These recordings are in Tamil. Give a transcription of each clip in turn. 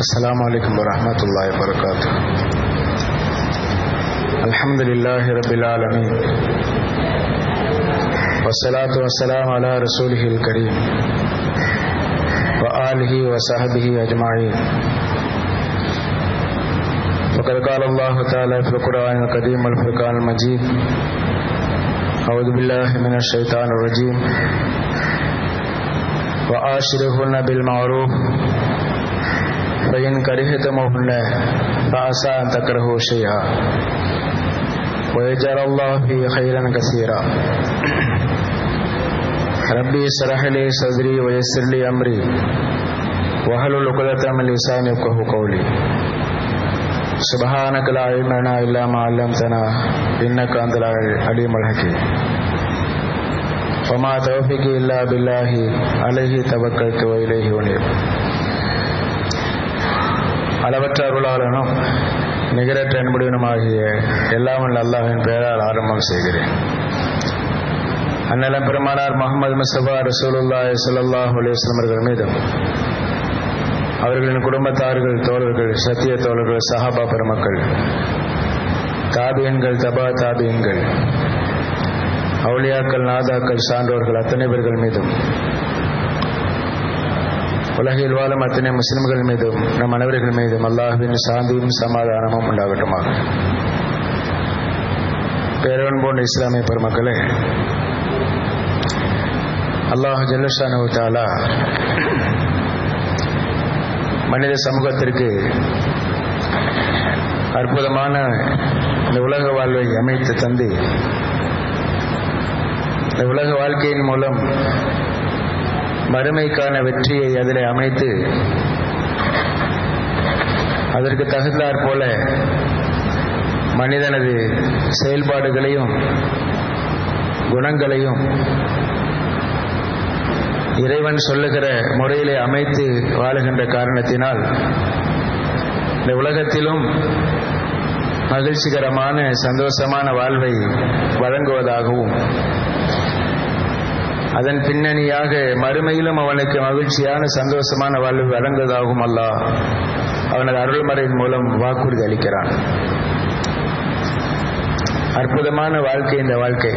السلام عليكم ورحمة الله وبركاته الحمد لله رب العالمين والصلاة والسلام على رسوله الكريم وآله وصحبه أجمعين وقد قال الله تعالى في القرآن القديم والفرقان المجيد أعوذ بالله من الشيطان الرجيم وآشرهن بالمعروف فإن كرهتموهن فعسى أن تكرهوا شيئا ويجعل الله فيه خيرا كثيرا ربي اشرح لي صدري ويسر لي أمري واحلل عقدة من لساني يفقهوا قولي سبحانك لا علم لنا إلا ما علمتنا إنك أنت العليم الحكيم وما توفيقي إلا بالله عليه توكلت وإليه أنيب அளவற்ற அருளாளனும் நிகரற்ற அன்புடனுமாகிய எல்லாம் அல்லாஹின் பெயரால் ஆரம்பம் செய்கிறேன் அந்நிலம் பெருமானார் முகமது முஸ்தபா ரசூலுல்லாஹ் ஸல்லல்லாஹு அலைஹி வஸல்லம் அவர்கள் மீதும் அவர்களின் குடும்பத்தார்கள் தோழர்கள் சத்திய தோழர்கள் சஹாபா பெருமக்கள் தாபியன்கள் தபா தாபியன்கள் அவுளியாக்கள் நாதாக்கள் சான்றோர்கள் அத்தனை பேர்கள் மீதும் உலகில் வாழும் அத்தனை முஸ்லிம்கள் மீதும் நம் அனைவர்கள் மீதும் அல்லாஹுவின் சாந்தியும் சமாதானமும் உண்டாகட்டுமாக பேரவன் போன்ற இஸ்லாமிய பெருமக்களே அல்லாஹ் ஜல்லஷானு தாலா மனித சமூகத்திற்கு அற்புதமான இந்த உலக வாழ்வை அமைத்து தந்து இந்த உலக வாழ்க்கையின் மூலம் மறுமைக்கான வெற்றியை அதில் அமைத்து அதற்கு தகுந்தாற் போல மனிதனது செயல்பாடுகளையும் குணங்களையும் இறைவன் சொல்லுகிற முறையிலே அமைத்து வாழுகின்ற காரணத்தினால் இந்த உலகத்திலும் மகிழ்ச்சிகரமான சந்தோஷமான வாழ்வை வழங்குவதாகவும் அதன் பின்னணியாக மறுமையிலும் அவனுக்கு மகிழ்ச்சியான சந்தோஷமான வாழ்வு வழங்குவதாகவும் அல்ல அவனது அருள்மறையின் மூலம் வாக்குறுதி அளிக்கிறான் அற்புதமான வாழ்க்கை இந்த வாழ்க்கை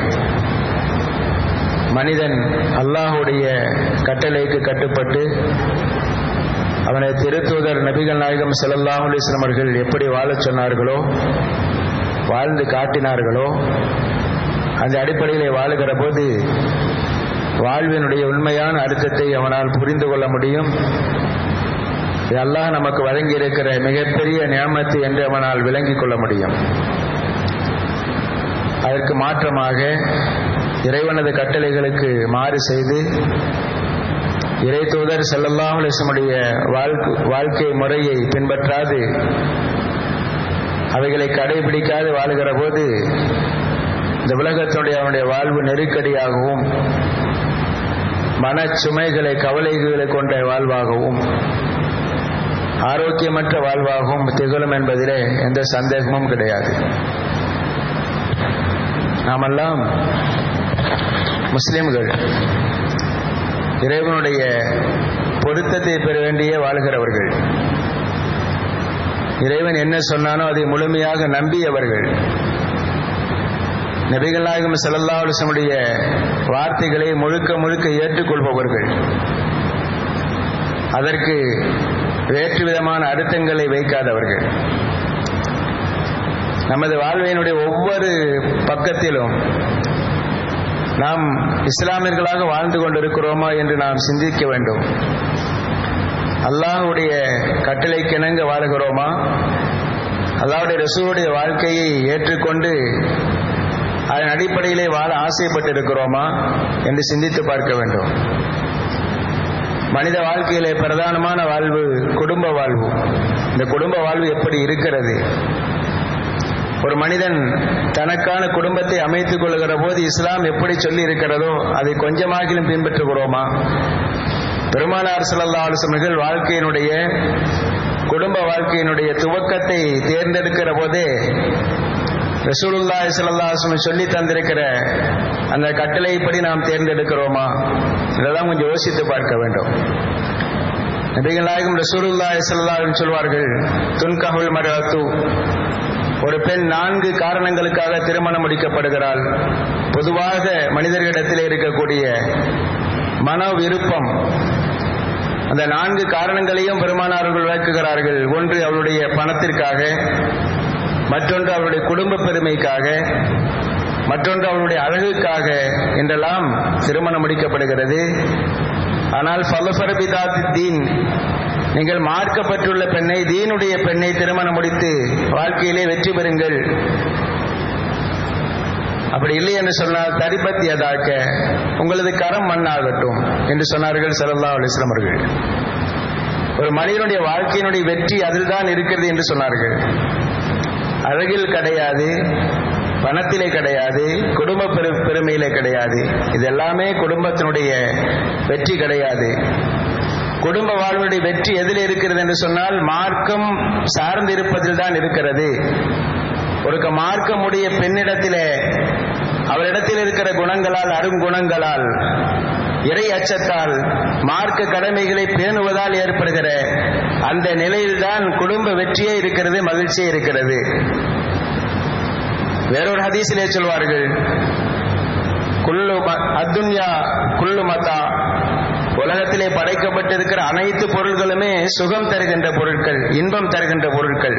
மனிதன் அல்லாஹுடைய கட்டளைக்கு கட்டுப்பட்டு அவனை திருத்தூதர் நபிகள் நாயகம் செல்லல்லாஹ் அலிஸ்லாம் அவர்கள் எப்படி வாழச் சொன்னார்களோ வாழ்ந்து காட்டினார்களோ அந்த அடிப்படையிலே வாழுகிற போது வாழ்வினுடைய உண்மையான அர்த்தத்தை அவனால் புரிந்து கொள்ள முடியும் அல்லாஹ் நமக்கு வழங்கி இருக்கிற மிகப்பெரிய நியமத்து என்று அவனால் விளங்கிக் கொள்ள முடியும் அதற்கு மாற்றமாக இறைவனது கட்டளைகளுக்கு மாறு செய்து இறை தூதர் செல்லல்லாஹுடைய வாழ்க்கை முறையை பின்பற்றாது அவைகளை கடைபிடிக்காது வாழுகிற போது இந்த உலகத்துடைய அவனுடைய வாழ்வு நெருக்கடியாகவும் மனச்சுமைகளை கவலைகளை கொண்ட வாழ்வாகவும் ஆரோக்கியமற்ற வாழ்வாகவும் திகழும் என்பதிலே எந்த சந்தேகமும் கிடையாது நாமெல்லாம் முஸ்லிம்கள் இறைவனுடைய பொருத்தத்தை பெற வேண்டிய வாழ்கிறவர்கள் இறைவன் என்ன சொன்னானோ அதை முழுமையாக நம்பியவர்கள் நபிகள் நாயகம் செல்லல்லா அலுவலமுடைய வார்த்தைகளை முழுக்க முழுக்க ஏற்றுக்கொள்பவர்கள் அதற்கு வேற்று விதமான அர்த்தங்களை வைக்காதவர்கள் நமது வாழ்வையினுடைய ஒவ்வொரு பக்கத்திலும் நாம் இஸ்லாமியர்களாக வாழ்ந்து கொண்டிருக்கிறோமா என்று நாம் சிந்திக்க வேண்டும் அல்லாஹுடைய கட்டளைக்கிணங்க வாழுகிறோமா அல்லாவுடைய ரசூலுடைய வாழ்க்கையை ஏற்றுக்கொண்டு அதன் அடிப்படையிலே வாழ ஆசைப்பட்டு இருக்கிறோமா என்று சிந்தித்து பார்க்க வேண்டும் மனித வாழ்க்கையிலே பிரதானமான வாழ்வு குடும்ப வாழ்வு இந்த குடும்ப வாழ்வு எப்படி இருக்கிறது ஒரு மனிதன் தனக்கான குடும்பத்தை அமைத்துக் கொள்கிற போது இஸ்லாம் எப்படி சொல்லி இருக்கிறதோ அதை கொஞ்சமாகிலும் பின்பற்றுகிறோமா பெருமானார் சல்லா ஆலோசனைகள் வாழ்க்கையினுடைய குடும்ப வாழ்க்கையினுடைய துவக்கத்தை தேர்ந்தெடுக்கிற போதே ரசூலுல்லா சல்லாஹ் சொல்லி தந்திருக்கிற அந்த கட்டளைப்படி நாம் தேர்ந்தெடுக்கிறோமா இதெல்லாம் கொஞ்சம் யோசித்து பார்க்க வேண்டும் நபிகள் நாயகம் ரசூலுல்லாஹி ஸல்லல்லாஹு அலைஹி சொல்வார்கள் துன்கஹுல் மரத்து ஒரு பெண் நான்கு காரணங்களுக்காக திருமணம் முடிக்கப்படுகிறாள் பொதுவாக மனிதர்களிடத்தில் இருக்கக்கூடிய மனோ விருப்பம் அந்த நான்கு காரணங்களையும் பெருமானார்கள் விளக்குகிறார்கள் ஒன்று அவளுடைய பணத்திற்காக மற்றொன்று அவளுடைய குடும்ப பெருமைக்காக மற்றொன்று அவளுடைய அழகுக்காக என்றெல்லாம் திருமணம் முடிக்கப்படுகிறது ஆனால் ஃபலஃபரபிதாத் தீன் நீங்கள் மார்க்கப்பட்டுள்ள பெண்ணை தீனுடைய பெண்ணை திருமணம் முடித்து வாழ்க்கையிலே வெற்றி பெறுங்கள் அப்படி இல்லை என்று சொன்னால் தரிபத்தியதாக்க உங்களது கரம் மண்ணாகட்டும் என்று சொன்னார்கள் சல்லா அலிஸ்லாம் அவர்கள் ஒரு மனிதனுடைய வாழ்க்கையினுடைய வெற்றி அதில் தான் இருக்கிறது என்று சொன்னார்கள் அழகில் கிடையாது பணத்திலே கிடையாது குடும்ப பெரு பெருமையிலே கிடையாது இது எல்லாமே குடும்பத்தினுடைய வெற்றி கிடையாது குடும்ப வாழ்வுடைய வெற்றி எதில் இருக்கிறது என்று சொன்னால் மார்க்கம் சார்ந்து இருப்பதில் தான் இருக்கிறது ஒரு மார்க்கமுடைய பெண்ணிடத்திலே அவரிடத்தில் இருக்கிற குணங்களால் அருங்குணங்களால் இறை அச்சத்தால் மார்க்க கடமைகளை பேணுவதால் ஏற்படுகிற அந்த நிலையில்தான் குடும்ப வெற்றியே இருக்கிறது மகிழ்ச்சியே இருக்கிறது வேறொரு ஹதீஸிலே சொல்வார்கள் குல்லு அத்துன்யா குல்லு மதா உலகத்திலே படைக்கப்பட்டிருக்கிற அனைத்து பொருள்களுமே சுகம் தருகின்ற பொருட்கள் இன்பம் தருகின்ற பொருட்கள்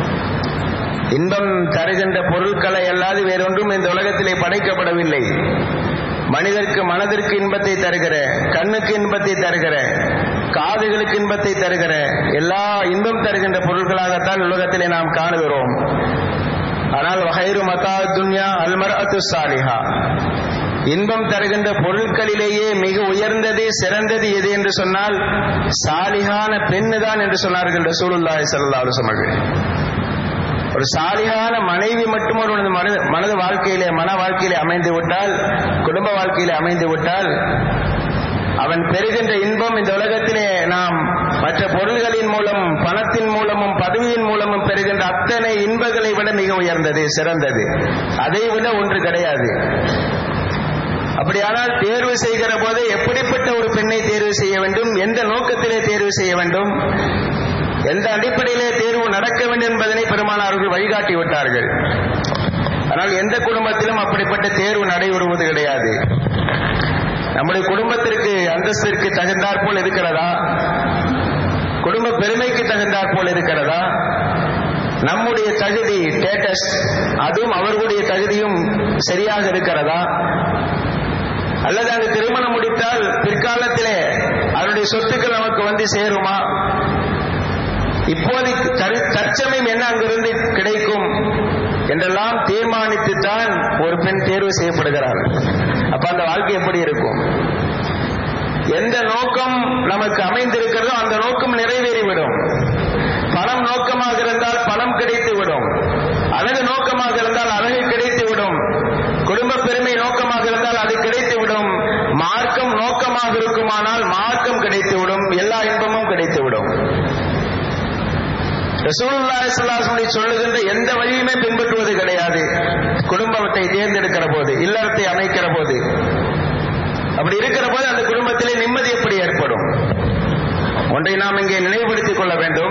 இன்பம் தருகின்ற பொருட்களை அல்லாது வேறொன்றும் இந்த உலகத்திலே படைக்கப்படவில்லை மனிதருக்கு மனதிற்கு இன்பத்தை தருகிற கண்ணுக்கு இன்பத்தை தருகிற காதுகளுக்கு இன்பத்தை தருகிற எல்லா இன்பம் தருகின்ற பொருட்களாகத்தான் உலகத்திலே நாம் காணுகிறோம் ஆனால் வகைரு மதா துன்யா அல்மர் அத்து சாலிஹா இன்பம் தருகின்ற பொருட்களிலேயே மிக உயர்ந்தது சிறந்தது எது என்று சொன்னால் சாலிகான பெண்ணு தான் என்று சொன்னார்கள் ரசூலுல்லாஹி ஸல்லல்லாஹு அலைஹி வஸல்லம் ஒரு சாலிகான மனைவி மட்டும் ஒரு மனது மனது வாழ்க்கையிலே மன வாழ்க்கையிலே அமைந்து விட்டால் குடும்ப வாழ்க்கையிலே அமைந்து விட்டால் அவன் பெறுகின்ற இன்பம் இந்த உலகத்திலே நாம் மற்ற பொருள்களின் மூலம் பணத்தின் மூலமும் பதவியின் மூலமும் பெறுகின்ற அத்தனை இன்பங்களை விட மிக உயர்ந்தது சிறந்தது அதை விட ஒன்று கிடையாது அப்படியானால் தேர்வு செய்கிற போது எப்படிப்பட்ட ஒரு பெண்ணை தேர்வு செய்ய வேண்டும் எந்த நோக்கத்திலே தேர்வு செய்ய வேண்டும் எந்த அடிப்படையிலே தேர்வு நடக்க வேண்டும் என்பதனை பெருமானார்கள் வழிகாட்டி விட்டார்கள் ஆனால் எந்த குடும்பத்திலும் அப்படிப்பட்ட தேர்வு நடைபெறுவது கிடையாது நம்முடைய குடும்பத்திற்கு அந்தஸ்திற்கு தகுந்தாற் போல் இருக்கிறதா குடும்ப பெருமைக்கு தகுந்தாற் போல் இருக்கிறதா நம்முடைய தகுதி ஸ்டேட்டஸ் அதுவும் அவர்களுடைய தகுதியும் சரியாக இருக்கிறதா அல்லது அங்கு திருமணம் முடித்தால் பிற்காலத்திலே அவருடைய சொத்துக்கள் நமக்கு வந்து சேருமா இப்போதைக்கு தற்சமயம் என்ன அங்கிருந்து கிடைக்கும் என்றெல்லாம் தீர்மானித்துத்தான் ஒரு பெண் தேர்வு செய்யப்படுகிறார் அப்ப அந்த வாழ்க்கை எப்படி இருக்கும் எந்த நோக்கம் நமக்கு அமைந்திருக்கிறதோ அந்த நோக்கம் நிறைவேறிவிடும் பணம் நோக்கமாக இருந்தால் பணம் கிடைத்து விடும் அழகு நோக்கமாக இருந்தால் அழகு கிடைத்து விடும் குடும்ப பெருமை நோக்கமாக இருந்தால் அது கிடைத்து விடும் மார்க்கம் நோக்கமாக இருக்குமானால் மார்க்கம் கிடைத்துவிடும் எல்லா இன்பமும் கிடைத்துவிடும் ரசூலுல்லாஹி ஸல்லல்லாஹு சொல்லுகின்ற எந்த வழியுமே பின்பற்றுவது கிடையாது குடும்பத்தை தேர்ந்தெடுக்கிற போது இல்லறத்தை அமைக்கிற போது அப்படி இருக்கிற போது அந்த குடும்பத்திலே நிம்மதி எப்படி ஏற்படும் ஒன்றை நாம் இங்கே நினைவுபடுத்திக் கொள்ள வேண்டும்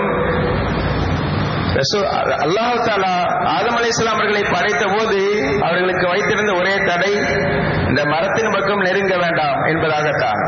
அல்லாஹு தாலா ஆதம் அலி இஸ்லாம் அவர்களை படைத்த போது அவர்களுக்கு வைத்திருந்த ஒரே தடை இந்த மரத்தின் பக்கம் நெருங்க வேண்டாம் என்பதாகத்தான்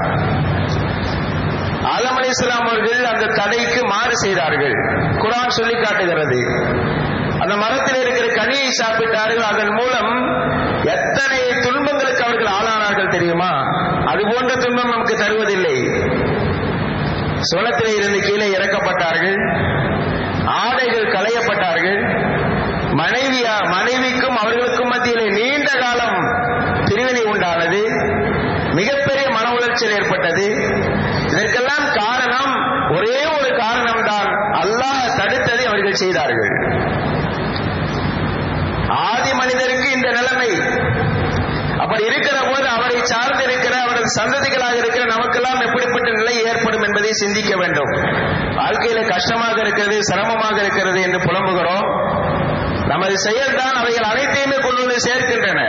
ஆலம் அலி இஸ்லாம் அவர்கள் அந்த தடைக்கு மாறு செய்தார்கள் குரான் சொல்லி காட்டுகிறது அந்த மரத்தில் இருக்கிற கனியை சாப்பிட்டார்கள் அதன் மூலம் எத்தனை துன்பங்களுக்கு அவர்கள் ஆளானார்கள் தெரியுமா அது போன்ற துன்பம் நமக்கு தருவதில்லை சோளத்திலே இருந்து கீழே இறக்கப்பட்டார்கள் ஆடைகள் களையப்பட்டார்கள் மனைவியா மனைவிக்கும் அவர்களுக்கும் மத்தியிலே நீண்ட காலம் பிரிவினை உண்டானது மிகப்பெரிய மன உளைச்சல் ஏற்பட்டது இதற்கெல்லாம் காரணம் ஒரே ஒரு காரணம் தான் அல்லாஹ் தடுத்ததை அவர்கள் செய்தார்கள் ஆதி மனிதருக்கு இந்த நிலைமை அப்படி இருக்கிற போது அவரை சார்ந்து இருக்கிற அவரது சந்ததிகளாக இருக்கிற நமக்கெல்லாம் எப்படிப்பட்ட நிலை ஏற்படும் என்பதை சிந்திக்க வேண்டும் வாழ்க்கையில கஷ்டமாக இருக்கிறது சிரமமாக இருக்கிறது என்று புலம்புகிறோம் நமது செயல்தான் அவைகள் அனைத்தையுமே கொண்டு வந்து சேர்க்கின்றன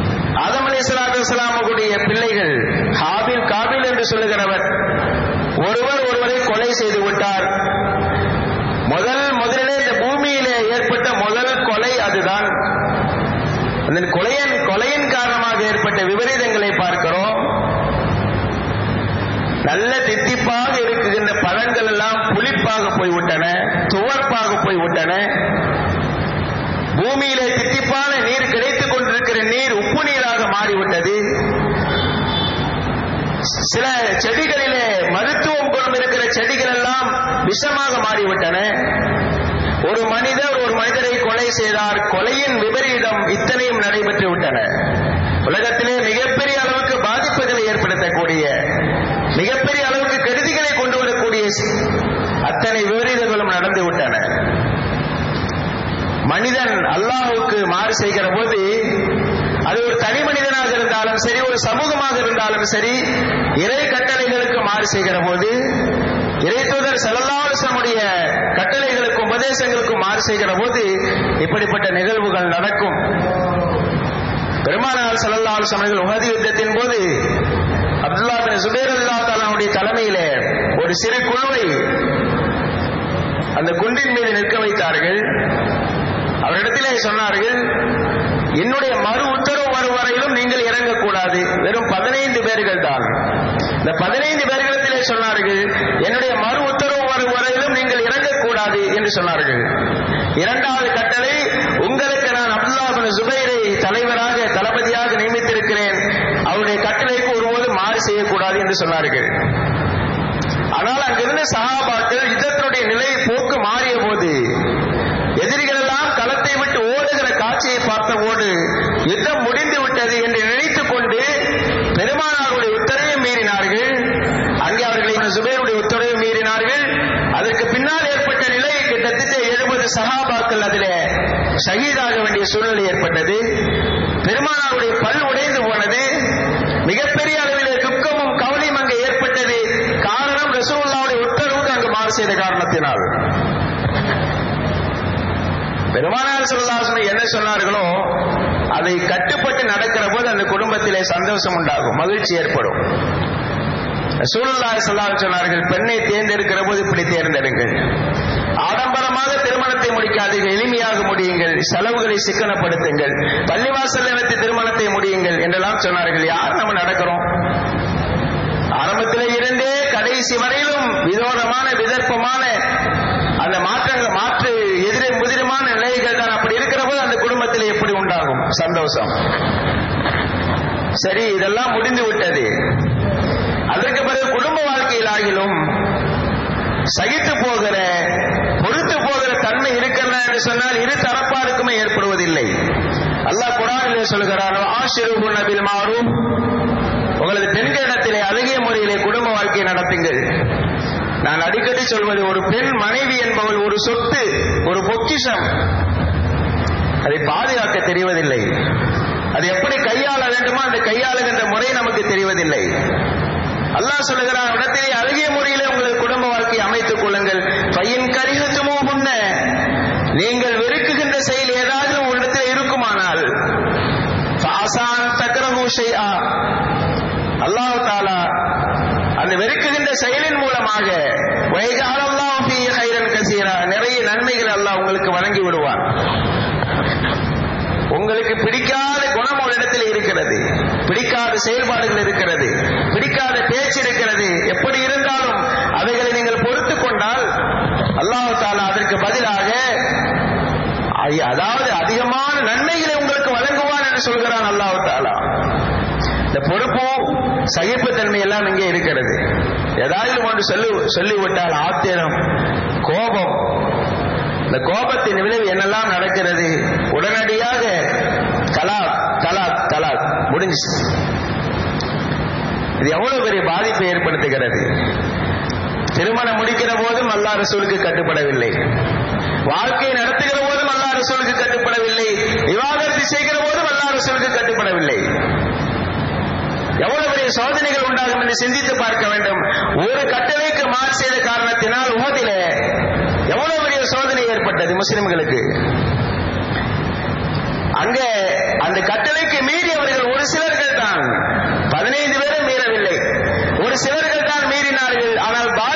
ஆதம் அலி சலாத்து பிள்ளைகள் ஹாபில் காபில் என்று சொல்லுகிறவர் ஒருவர் ஒருவரை கொலை செய்து விட்டார் முதல் முதலிலே இந்த பூமியிலே ஏற்பட்ட முதல் கொலை அதுதான் அந்த கொலையின் கொலையின் காரணமாக ஏற்பட்ட விபரீதங்களை பார்க்கிறோம் நல்ல தித்திப்பாக இருக்குகின்ற பழங்கள் எல்லாம் புளிப்பாக போய்விட்டன துவர்ப்பாக போய்விட்டன பூமியிலே தித்திப்பான நீர் கிடைத்துக் கொண்டிருக்கிற நீர் உப்பு நீராக மாறிவிட்டது சில செடிகளிலே மருத்துவம் குணம் இருக்கிற செடிகள் எல்லாம் விஷமாக மாறிவிட்டன ஒரு மனிதர் ஒரு மனிதரை கொலை செய்தார் கொலையின் விபரீதம் இத்தனையும் நடைபெற்று விட்டன உலகத்திலே மிகப்பெரிய அளவுக்கு பாதிப்புகளை ஏற்படுத்தக்கூடிய மிகப்பெரிய அளவுக்கு கருதிகளை கொண்டு வரக்கூடிய அத்தனை விபரீதங்களும் நடந்து விட்டன மனிதன் அல்லாஹுக்கு மாறு செய்கிற போது அது ஒரு தனி மனிதனாக இருந்தாலும் சரி ஒரு சமூகமாக இருந்தாலும் சரி இறை கட்டளைகளுக்கு மாறு செய்கிற போது இறை தூதர் செல்லல்லாசனுடைய கட்டளைகளுக்கும் உபதேசங்களுக்கும் மாறு செய்கிற போது இப்படிப்பட்ட நிகழ்வுகள் நடக்கும் பெருமானார் செல்லல்லால் சமயங்கள் உகதி யுத்தத்தின் போது அப்துல்லா பின் சுபேர் அல்லா தாலாவுடைய தலைமையிலே ஒரு சிறு குழுவை அந்த குன்றின் மீது நிற்க வைத்தார்கள் அவரிடத்திலே சொன்னார்கள் என்னுடைய மறு உத்தரவு வரும் வரையிலும் நீங்கள் இறங்கக்கூடாது வெறும் பதினைந்து பேர்கள் தான் இந்த பதினைந்து பேர்களிடத்திலே சொன்னார்கள் என்னுடைய மறு உத்தரவு வரும் வரையிலும் நீங்கள் இறங்கக்கூடாது என்று சொன்னார்கள் இரண்டாவது கட்டளை உங்களுக்கு நான் அப்துல்லா பின் சுபைரை தலைவராக தளபதியாக நியமித்திருக்கிறேன் அவருடைய கட்டளைக்கு ஒருபோது மாறு செய்யக்கூடாது என்று சொன்னார்கள் ஆனால் அங்கிருந்த சகாபாக்கள் யுத்தத்தினுடைய நிலை போக்கு மாறிய போது எதிரிகள் எல்லாம் களத்தை விட்டு ஓடுகிற காட்சியை பார்த்தபோது யுத்தம் முடிந்து விட்டது என்று நினைத்துக் கொண்டு பெருமானாருடைய உத்தரவை மீறினார்கள் அங்கே அவர்களை சுபேருடைய உத்தரவை மீறினார்கள் அதற்கு பின்னால் ஏற்பட்ட நிலை கிட்டத்தட்ட எழுபது சகாபாக்கள் அதிலே ஷஹீதாக வேண்டிய சூழ்நிலை ஏற்பட்டது பெருமானாருடைய பல் உடைந்து போனது மிகப்பெரிய அளவிலே துக்கமும் கவலையும் அங்கே ஏற்பட்டது காரணம் ரசூல்லாவுடைய உத்தரவுக்கு அங்கு மாறு செய்த காரணத்தினால் பெருமானார் சொல்லாசனை என்ன சொன்னார்களோ அதை கட்டுப்பட்டு நடக்கிற போது அந்த குடும்பத்திலே சந்தோஷம் உண்டாகும் மகிழ்ச்சி ஏற்படும் சூழலாய் சொல்லால் சொன்னார்கள் பெண்ணை தேர்ந்தெடுக்கிற போது இப்படி தேர்ந்தெடுங்கள் ஆடம்பரமாக திருமணத்தை முடிக்காதீர்கள் எளிமையாக முடியுங்கள் செலவுகளை சிக்கனப்படுத்துங்கள் பள்ளிவாசல் நினைத்து திருமணத்தை முடியுங்கள் என்றெல்லாம் சொன்னார்கள் யார் நம்ம நடக்கிறோம் ஆரம்பத்திலே இருந்தே கடைசி வரையிலும் விதோதமான விதர்ப்பமான அந்த மாற்றங்கள் மாற்று எதிரே முதிரமான நிலைகள் தான் அப்படி இருக்கிற போது அந்த குடும்பத்தில் எப்படி உண்டாகும் சந்தோஷம் சரி இதெல்லாம் முடிந்து விட்டது அதற்கு பிறகு குடும்ப வாழ்க்கையில் ஆகிலும் சகித்து போகிற பொறுத்து போகிற தன்மை இருக்கிறதா என்று சொன்னால் இரு தரப்பாருக்குமே ஏற்படுவதில்லை அல்லாஹ் குரானிலே சொல்கிறாரோ ஆசிரியர் நபில் மாறும் உங்களது பெண்களிடத்திலே அழகிய முறையிலே குடும்ப வாழ்க்கையை நடத்துங்கள் நான் அடிக்கடி சொல்வது ஒரு பெண் மனைவி என்பவள் ஒரு சொத்து ஒரு பொக்கிஷம் அதை பாதுகாக்க தெரிவதில்லை அது எப்படி கையாள வேண்டுமோ அந்த கையாளுகின்ற முறை நமக்கு தெரிவதில்லை அல்லாஹ் சொல்லுகிறான் இடத்திலே அழகிய முறையிலே உங்களது குடும்ப வாழ்க்கையை அமைத்துக் கொள்ளுங்கள் பையன் கரிகத்துமோ முன்ன நீங்கள் வெறுக்குகின்ற செயல் ஏதாவது உங்களிடத்தில் இருக்குமானால் அல்லாஹ் தாலா அந்த வெறுக்குகின்ற செயலின் மூலமாக நிறைய நன்மைகள் அல்லாஹ் உங்களுக்கு வழங்கி விடுவான் உங்களுக்கு பிடிக்காத குணம் ஒரு இடத்தில் இருக்கிறது பிடிக்காத செயல்பாடுகள் இருக்கிறது பிடிக்காத பேச்சு இருக்கிறது எப்படி இருந்தாலும் அவைகளை நீங்கள் பொறுத்து கொண்டால் அல்லாஹு தாலா அதற்கு பதிலாக அதாவது அதிகமான நன்மைகளை உங்களுக்கு வழங்குவான் என்று சொல்கிறான் அல்லாஹு தாலா இந்த பொறுப்பும் சகிப்புத்தன்மை எல்லாம் இங்கே இருக்கிறது ஏதாவது ஒன்று சொல்லி சொல்லிவிட்டால் ஆத்திரம் கோபம் இந்த கோபத்தின் விளைவு என்னெல்லாம் நடக்கிறது உடனடியாக தலாக் தலாக் தலாக் முடிஞ்சு இது எவ்வளவு பெரிய பாதிப்பை ஏற்படுத்துகிறது திருமணம் முடிக்கிற போதும் அல்லா ரசூலுக்கு கட்டுப்படவில்லை வாழ்க்கை நடத்துகிற போதும் அல்லா ரசூலுக்கு கட்டுப்படவில்லை விவாகரத்து செய்கிற போதும் அல்லா ரசூலுக்கு கட்டுப்படவில்லை எவ்வளவு பெரிய சோதனைகள் உண்டாகும் என்று சிந்தித்து பார்க்க வேண்டும் ஒரு கட்டளைக்கு மாறு செய்த காரணத்தினால் உமதிலே எவ்வளவு பெரிய சோதனை ஏற்பட்டது முஸ்லிம்களுக்கு அங்கே அந்த கட்டளைக்கு மீறியவர்கள் ஒரு சிலர்கள் தான் பதினைந்து பேரும் மீறவில்லை ஒரு சிலர்கள் தான் மீறினார்கள் ஆனால்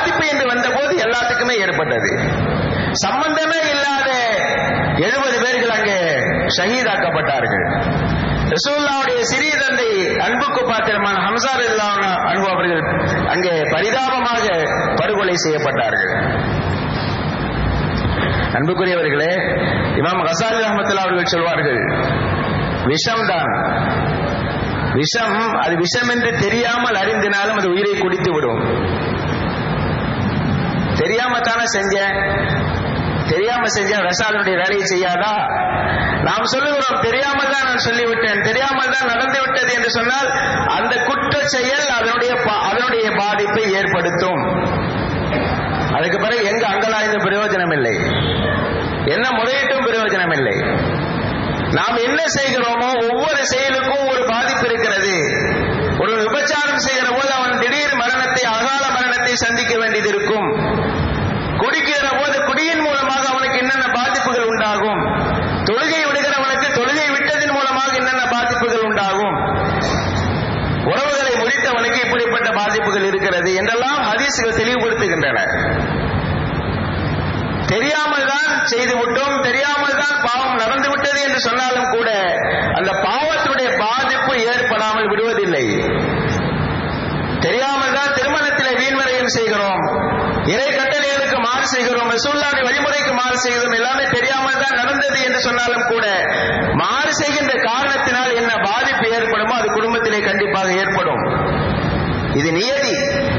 செய்யப்பட்டது சம்பந்தமே இல்லாத எழுபது பேர்கள் அங்கே ஷஹீதாக்கப்பட்டார்கள் ரசூல்லாவுடைய சிறிய தந்தை அன்புக்கு பாத்திரமான ஹம்சார் இல்லாம அன்பு அவர்கள் அங்கே பரிதாபமாக படுகொலை செய்யப்பட்டார்கள் அன்புக்குரியவர்களே இமாம் ஹசாலி ரஹமத்துல்லா அவர்கள் சொல்வார்கள் விஷம்தான் விஷம் அது விஷம் என்று தெரியாமல் அறிந்தினாலும் அது உயிரை குடித்து விடும் தெரியாம தானே செஞ்சேன் தெரியாம செஞ்ச ரசாலனுடைய வேலையை செய்யாதா நாம் சொல்லுகிறோம் தெரியாமல் தான் நான் சொல்லிவிட்டேன் தெரியாமல் தான் நடந்து விட்டது என்று சொன்னால் அந்த குற்ற செயல் அதனுடைய அதனுடைய பாதிப்பை ஏற்படுத்தும் அதுக்கு பிறகு எங்க அங்கலாய்ந்த பிரயோஜனம் இல்லை என்ன முறையிட்டும் பிரயோஜனம் இல்லை நாம் என்ன செய்கிறோமோ ஒவ்வொரு செயலுக்கும் ஒரு பாதிப்பு இருக்கிறது ஒரு விபச்சாரம் செய்கிற போது அவன் திடீர் மரணத்தை அகால மரணத்தை சந்திக்க வேண்டியது இருக்கும் குடிக்கிற போது குடியின் மூலமாக அவனுக்கு என்னென்ன பாதிப்புகள் உண்டாகும் தொழுகை விடுகிறவனுக்கு தொழுகை விட்டதன் மூலமாக என்னென்ன பாதிப்புகள் உண்டாகும் உறவுகளை முறித்தவனுக்கு இப்படிப்பட்ட பாதிப்புகள் இருக்கிறது என்றெல்லாம் ஹதீசுகள் தெளிவுபடுத்துகின்றன தெரியாமல் தான் செய்து விட்டோம் தெரியாமல் தான் பாவம் நடந்து விட்டது என்று சொன்னாலும் கூட அந்த பாவத்தினுடைய பாதிப்பு ஏற்படாமல் விடுவதில்லை தெரியாமல் தான் திருமணத்திலே வீண்வரையும் செய்கிறோம் இறை கட்டளைகளுக்கு மாறு செய்கிறோம் ரசூல்லாவுடைய வழிமுறைக்கு மாறு செய்கிறோம் எல்லாமே தெரியாமல் தான் நடந்தது என்று சொன்னாலும் கூட மாறு செய்கின்ற காரணத்தினால் என்ன பாதிப்பு ஏற்படுமோ அது குடும்பத்திலே கண்டிப்பாக ஏற்படும் இது நியதி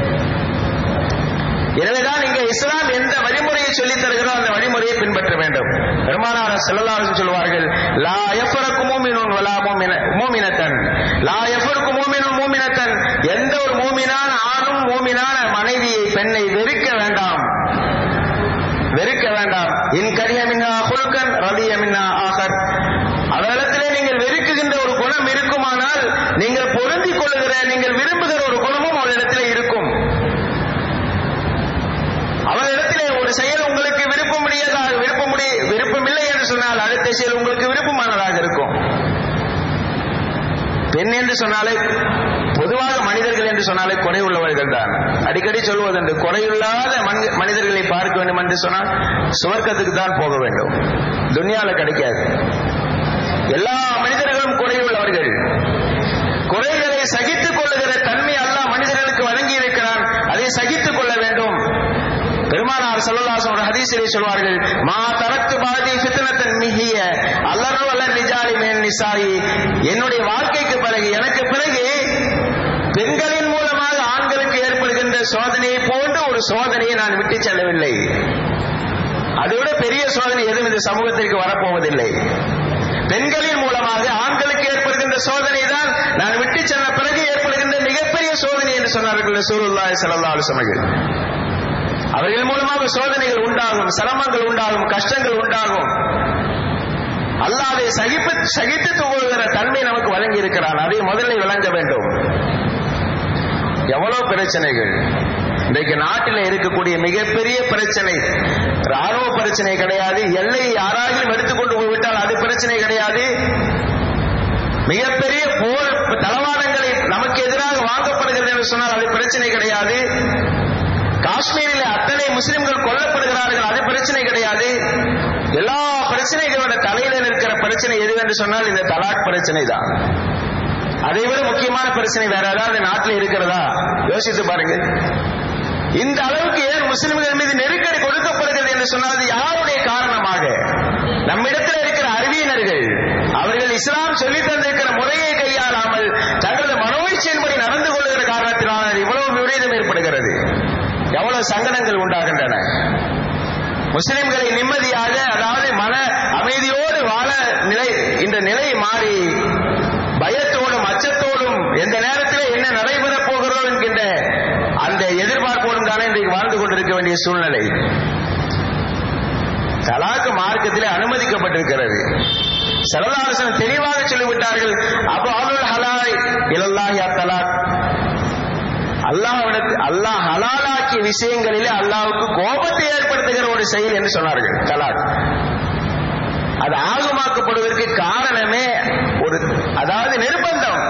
எனவேதான் இங்க இஸ்லாம் எந்த வழிமுறையை சொல்லித் தருகிறோ அந்த வழிமுறையை பின்பற்ற வேண்டும் பெருமானார் செல்லலாறு சொல்வார்கள் லா எஃபரக்கு மூமினுன் வலா மூமினத்தன் லா எஃபருக்கு மூமினுன் மூமினத்தன் எந்த ஒரு மூமினான ஆணும் மூமினான மனைவியை பெண்ணை வெறுக்க வேண்டாம் வெறுக்க வேண்டாம் இன் கரிய மின்னா குழுக்கன் ரதிய மின்னா ஆகர் அவரிடத்திலே நீங்கள் வெறுக்குகின்ற ஒரு குணம் இருக்குமானால் நீங்கள் பொருந்திக் கொள்ளுகிற நீங்கள் விரும்புகிற ஒரு குணமும் அவரிடத்திலே இருக்கும் அவரிடத்திலே ஒரு செயல் உங்களுக்கு விருப்பம் முடியதாக விருப்பம் முடிய விருப்பமில்லை என்று சொன்னால் அடுத்த செயல் உங்களுக்கு விருப்பமானதாக இருக்கும் பெண் என்று சொன்னாலே பொதுவாக மனிதர்கள் என்று சொன்னாலே குறை உள்ளவர்கள் தான் அடிக்கடி சொல்வதுண்டு குறையில்லாத மனிதர்களை பார்க்க வேண்டும் என்று சொன்னால் சுவர்க்கத்துக்கு தான் போக வேண்டும் துனியால கிடைக்காது எல்லா மனிதர்களும் குறையுள்ளவர்கள் குறைகளை சகித்துக் கொள்ளுகிற தன்மை அல்லா மனிதர்களுக்கு வழங்கி இருக்கிறான் அதை சகித்துக் கொள்ள வேண்டும் பெருமானார் சல்லல்லாஹு ஒரு ஹதீஸிலே சொல்வார்கள் மா தரத்து பாதி ஃபித்னத்தன் மிகிய அல்லரு அல்ல நிஜாலி மேல் நிசாயி என்னுடைய வாழ்க்கைக்கு பிறகு எனக்கு பிறகு பெண்களின் மூலமாக ஆண்களுக்கு ஏற்படுகின்ற சோதனையை போன்று ஒரு சோதனையை நான் விட்டு செல்லவில்லை அதைவிட பெரிய சோதனை எதுவும் இந்த சமூகத்திற்கு வரப்போவதில்லை பெண்களின் மூலமாக ஆண்களுக்கு ஏற்படுகின்ற சோதனை தான் நான் விட்டு சென்ற பிறகு ஏற்படுகின்ற மிகப்பெரிய சோதனை என்று சொன்னார்கள் சூருல்லாய் சல்லா அலுவலர்கள் அவர்கள் மூலமாக சோதனைகள் உண்டாகும் சிரமங்கள் உண்டாகும் கஷ்டங்கள் உண்டாகும் அல்லாதை சகிப்பு சகித்து துவங்குகிற தன்மை நமக்கு வழங்கி இருக்கிறான் அதை முதலில் விளங்க வேண்டும் எவ்வளவு பிரச்சனைகள் இன்றைக்கு நாட்டில் இருக்கக்கூடிய மிகப்பெரிய பிரச்சனை ராணுவ பிரச்சனை கிடையாது எல்லை யாராகிலும் எடுத்துக்கொண்டு போய்விட்டால் அது பிரச்சனை கிடையாது மிகப்பெரிய போர் தளவாடங்களை நமக்கு எதிராக வாங்கப்படுகிறது என்று சொன்னால் அது பிரச்சனை கிடையாது காஷ்மீரில் அத்தனை முஸ்லிம்கள் கொல்லப்படுகிறார்கள் அது பிரச்சனை கிடையாது எல்லா பிரச்சனைகளோட தலையில நிற்கிற பிரச்சனை எது என்று சொன்னால் இந்த தலாக் பிரச்சனை தான் அதை விட முக்கியமான பிரச்சனை வேற ஏதாவது நாட்டில் இருக்கிறதா யோசித்து பாருங்க இந்த அளவுக்கு ஏன் முஸ்லிம்கள் மீது நெருக்கடி கொடுக்கப்படுகிறது என்று சொன்னால் அது யாருடைய காரணமாக நம்மிடத்தில் இருக்கிற அறிவியினர்கள் அவர்கள் இஸ்லாம் சொல்லி தந்திருக்கிற முறையை கையாளாமல் தங்களது மனோய்ச்சியின்படி நடந்து கொள்ளுகிற காரணத்தினால் இவ்வளவு விபரீதம் ஏற்படுகிறது எவ்வளவு சங்கடங்கள் உண்டாகின்றன முஸ்லிம்களை நிம்மதியாக அதாவது மன அமைதியோடு வாழ நிலை இந்த நிலை மாறி பயத்தோடும் அச்சத்தோடும் எந்த நேரத்தில் என்ன நடைபெறப் போகிறோம் என்கின்ற அந்த எதிர்பார்ப்போடும் தானே இன்றைக்கு வாழ்ந்து கொண்டிருக்க வேண்டிய சூழ்நிலை தலாக்கு மார்க்கத்திலே அனுமதிக்கப்பட்டிருக்கிறது சரதாசன் தெளிவாக சொல்லிவிட்டார்கள் அப்போ அருள் ஹலாய் இலல்லாஹி அத்தலாக் அல்லாஹ்விடத்து அல்லாஹ் ஹலாலாக்கிய விஷயங்களிலே அல்லாஹ்வுக்கு கோபத்தை ஏற்படுத்துகிற ஒரு செயல் என்று சொன்னார்கள் தலாக் அது ஆகமாக்கப்படுவதற்கு காரணமே ஒரு அதாவது நிர்பந்தம்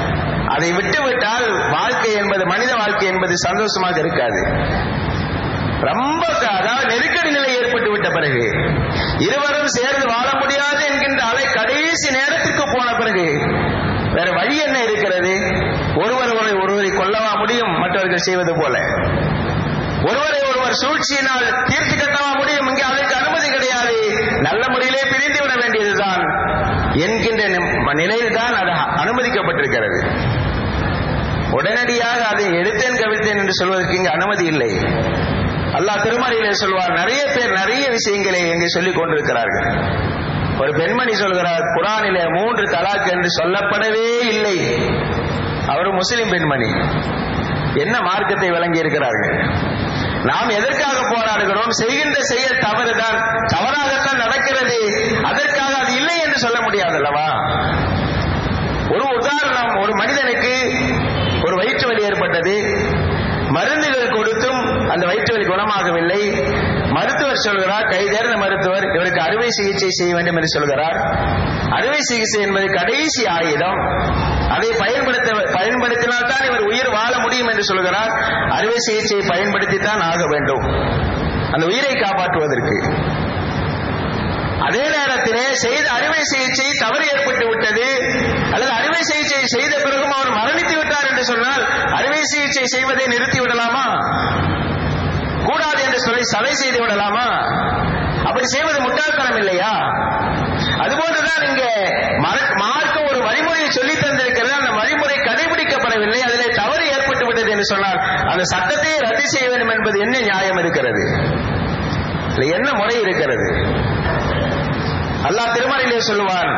அதை விட்டுவிட்டால் வாழ்க்கை என்பது மனித வாழ்க்கை என்பது சந்தோஷமாக இருக்காது ரொம்ப க- அதாவது நெருக்கடி நிலை ஏற்பட்டு விட்ட பிறகு இருவரும் சேர்ந்து வாழ முடியாது என்கின்ற அலை கடைசி நேரத்திற்கு போன பிறகு வேற வழி என்ன இருக்கிறது ஒருவர் ஒருவரை ஒருவரை கொல்லவா முடியும் மற்றவர்கள் செய்வது போல ஒருவரை ஒருவர் சூழ்ச்சியினால் தீர்த்து கட்டவா முடியும் இங்கே அதற்கு அனுமதி கிடையாது நல்ல முறையிலே பிரிந்து விட வேண்டியதுதான் என்கின்ற நிம்- நிலையில்தான் அது அனுமதிக்கப்பட்டிருக்கிறது உடனடியாக அதை எடுத்தேன் கவிழ்த்தேன் என்று சொல்வதற்கு இங்கு அனுமதி இல்லை அல்லாஹ் திருமறையிலே சொல்வார் நிறைய பேர் நிறைய விஷயங்களை இங்கே சொல்லிக் கொண்டிருக்கிறார்கள் ஒரு பெண்மணி சொல்கிறார் குரானிலே மூன்று தலாக் என்று சொல்லப்படவே இல்லை அவர் முஸ்லிம் பெண்மணி என்ன மார்க்கத்தை விளங்கி இருக்கிறார்கள் நாம் எதற்காக போராடுகிறோம் செய்கின்ற செயல் தவறுதான் தவறாகத்தான் நடக்கிறது அதற்காக அது இல்லை என்று சொல்ல முடியாது அல்லவா ஒரு உதாரணம் ஒரு மனிதனுக்கு ஒரு வயிற்று வலி ஏற்பட்டது மருந்துகள் கொடுத்தும் அந்த வயிற்று வலி குணமாகவில்லை மருத்துவர் சொல்கிறார் கைதேர்ந்த மருத்துவர் இவருக்கு அறுவை சிகிச்சை செய்ய வேண்டும் என்று சொல்கிறார் அறுவை சிகிச்சை என்பது கடைசி ஆயுதம் அதை பயன்படுத்த பயன்படுத்தினால் தான் இவர் உயிர் வாழ முடியும் என்று சொல்கிறார் அறுவை சிகிச்சையை பயன்படுத்தித்தான் ஆக வேண்டும் அந்த உயிரை காப்பாற்றுவதற்கு அதே நேரத்திலே செய்த அறுவை சிகிச்சை தவறு ஏற்பட்டு விட்டது அல்லது அறுவை சிகிச்சை செய்த பிறகும் அவர் மரணித்து விட்டார் என்று சொன்னால் அறுவை சிகிச்சை செய்வதை நிறுத்தி விடலாமா கூடாது என்று சொல்லி சலை செய்து விடலாமா அப்படி செய்வது முட்டாள்தனம் இல்லையா அதுபோன்றுதான் இங்க மர- மார்க்கம் ஒரு வழிமுறையை சொல்லி தந்திருக்கிறது அந்த வழிமுறை கடைபிடிக்கப்படவில்லை அதிலே தவறு ஏற்பட்டு விட்டது என்று சொன்னால் அந்த சட்டத்தை ரத்து செய்ய வேண்டும் என்பது என்ன நியாயம் இருக்கிறது இதுல என்ன முறை இருக்கிறது அல்லாஹ் திருமறையிலே சொல்லுவான்